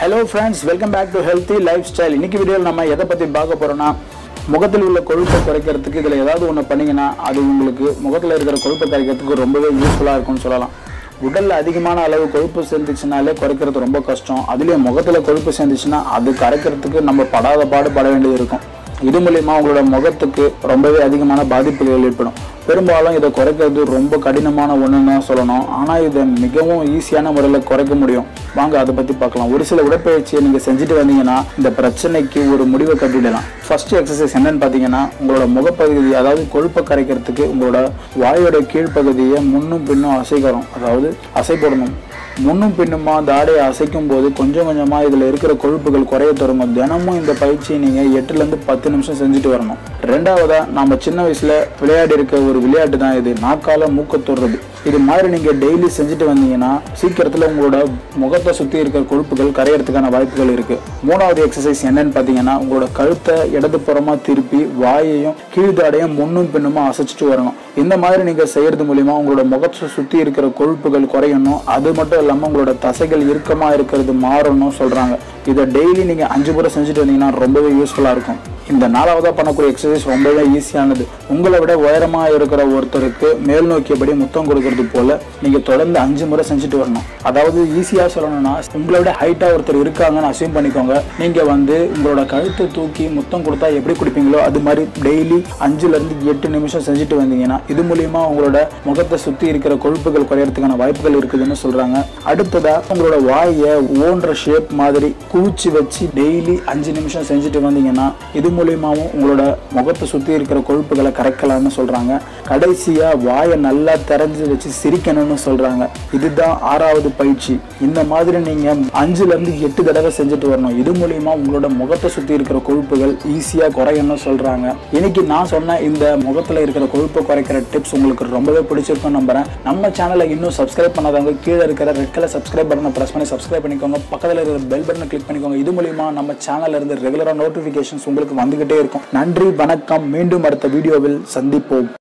hello friends welcome back to healthy lifestyle இன்னைக்கு வீடியோவில் நம்ம எதை பற்றி பார்க்க போகிறோம்னா முகத்தில் உள்ள கொழுப்பை குறைக்கிறதுக்கு இதில் ஏதாவது ஒன்று பண்ணீங்கன்னா அது உங்களுக்கு முகத்தில் இருக்கிற கொழுப்பை குறைக்கிறதுக்கு ரொம்பவே யூஸ்ஃபுல்லாக இருக்கும்னு சொல்லலாம் உடலில் அதிகமான அளவு கொழுப்பு சேர்ந்துச்சுனாலே குறைக்கிறது ரொம்ப கஷ்டம் அதுலேயும் முகத்தில் கொழுப்பு சேர்ந்துச்சுன்னா அது கரைக்கிறதுக்கு நம்ம படாத பாடு பட வேண்டியது இருக்கும் இது மூலியமா உங்களோட முகத்துக்கு ரொம்பவே அதிகமான பாதிப்புகள் ஏற்படும் பெரும்பாலும் இதை குறைக்கிறது ரொம்ப கடினமான ஒன்றுன்னு தான் சொல்லணும் ஆனால் இதை மிகவும் ஈஸியான முறையில் குறைக்க முடியும் வாங்க அதை பற்றி பார்க்கலாம் ஒரு சில உடற்பயிற்சியை நீங்கள் செஞ்சுட்டு வந்தீங்கன்னா இந்த பிரச்சனைக்கு ஒரு முடிவை கட்டிடலாம் ஃபர்ஸ்ட் எக்ஸசைஸ் என்னன்னு பார்த்தீங்கன்னா உங்களோட முகப்பகுதி அதாவது கொழுப்பை கரைக்கிறதுக்கு உங்களோட வாயோட கீழ்ப்பகுதியை முன்னும் பின்னும் அசைக்கிறோம் அதாவது அசை போடணும் முன்னும் பின்னுமா தாடையை அசைக்கும் போது கொஞ்சம் கொஞ்சமாக இதில் இருக்கிற கொழுப்புகள் குறைய தொடங்கும் தினமும் இந்த பயிற்சியை நீங்கள் எட்டுலேருந்து பத்து நிமிஷம் செஞ்சுட்டு வரணும் ரெண்டாவதா நம்ம சின்ன வயசில் விளையாடி இருக்க ஒரு விளையாட்டு தான் இது நாக்கால மூக்க தொடுறது இது மாதிரி நீங்கள் டெய்லி செஞ்சுட்டு வந்தீங்கன்னா சீக்கிரத்தில் உங்களோட முகத்தை சுற்றி இருக்கிற கொழுப்புகள் கரையறதுக்கான வாய்ப்புகள் இருக்குது மூணாவது எக்ஸசைஸ் என்னன்னு பார்த்தீங்கன்னா உங்களோட கழுத்தை இடதுபுறமா திருப்பி வாயையும் கீழ்தாடையும் முன்னும் பின்னுமா அசைச்சிட்டு வரணும் இந்த மாதிரி நீங்கள் செய்யறது மூலிமா உங்களோட முகத்தை சுற்றி இருக்கிற கொழுப்புகள் குறையணும் அது மட்டும் இல்லாமல் உங்களோட தசைகள் இறுக்கமாக இருக்கிறது மாறணும் சொல்கிறாங்க இதை டெய்லி நீங்கள் அஞ்சு முறை செஞ்சுட்டு வந்தீங்கன்னா ரொம்பவே யூஸ்ஃபுல்லாக இருக்கும் இந்த நாலாவதாக பண்ணக்கூடிய எக்ஸசைஸ் ரொம்பவே ஈஸியானது உங்களை விட உயரமாக இருக்கிற ஒருத்தருக்கு மேல் நோக்கியபடி முத்தம் கொடுக்கறது போல நீங்கள் தொடர்ந்து அஞ்சு முறை செஞ்சுட்டு வரணும் அதாவது ஈஸியாக சொல்லணும்னா உங்களை விட ஹைட்டாக ஒருத்தர் இருக்காங்கன்னு அசியூம் பண்ணிக்கோங்க நீங்கள் வந்து உங்களோட கழுத்தை தூக்கி முத்தம் கொடுத்தா எப்படி கொடுப்பீங்களோ அது மாதிரி டெய்லி அஞ்சுலேருந்து எட்டு நிமிஷம் செஞ்சுட்டு வந்தீங்கன்னா இது மூலியமா உங்களோட முகத்தை சுற்றி இருக்கிற கொழுப்புகள் குறையறதுக்கான வாய்ப்புகள் இருக்குதுன்னு சொல்கிறாங்க அடுத்ததாக உங்களோட வாயை ஓன்ற ஷேப் மாதிரி குவிச்சு வச்சு டெய்லி அஞ்சு நிமிஷம் செஞ்சுட்டு வந்தீங்கன்னா இது மூலியமாகவும் உங்களோட முகத்தை சுற்றி இருக்கிற கொழுப்புகளை கரைக்கலாம்னு சொல்கிறாங்க கடைசியாக வாயை நல்லா திறந்து வச்சு சிரிக்கணும்னு சொல்கிறாங்க இதுதான் ஆறாவது பயிற்சி இந்த மாதிரி நீங்கள் அஞ்சுலேருந்து எட்டு தடவை செஞ்சுட்டு வரணும் இது மூலியமா உங்களோட முகத்தை சுற்றி இருக்கிற கொழுப்புகள் ஈஸியாக குறையணும்னு சொல்கிறாங்க இன்னைக்கு நான் சொன்ன இந்த முகத்தில் இருக்கிற கொழுப்பை குறைக்கிற டிப்ஸ் உங்களுக்கு ரொம்பவே பிடிச்சிருக்கும் நம்புறேன் நம்ம சேனலை இன்னும் சப்ஸ்கிரைப் பண்ணாதவங்க கீழே இருக்கிற ரெட் கலர் சப்ஸ்கிரைப் பட்டனை ப்ரெஸ் பண்ணி சப்ஸ்கிரைப் பண்ணிக்கோங்க பக்கத்தில் இருக்கிற பெல் பட்டனை கிளிக் பண்ணிக்கோங்க இது மூலியமா நம்ம சேனல்ல இருந்து ரெகுலராக நோட்டிஃபிகேஷன்ஸ் உங்களுக்கு வந்துகிட்டே இருக்கும் நன்றி வணக்கம் மீண்டும் அடுத்த வீடியோவில் சந்திப்போம்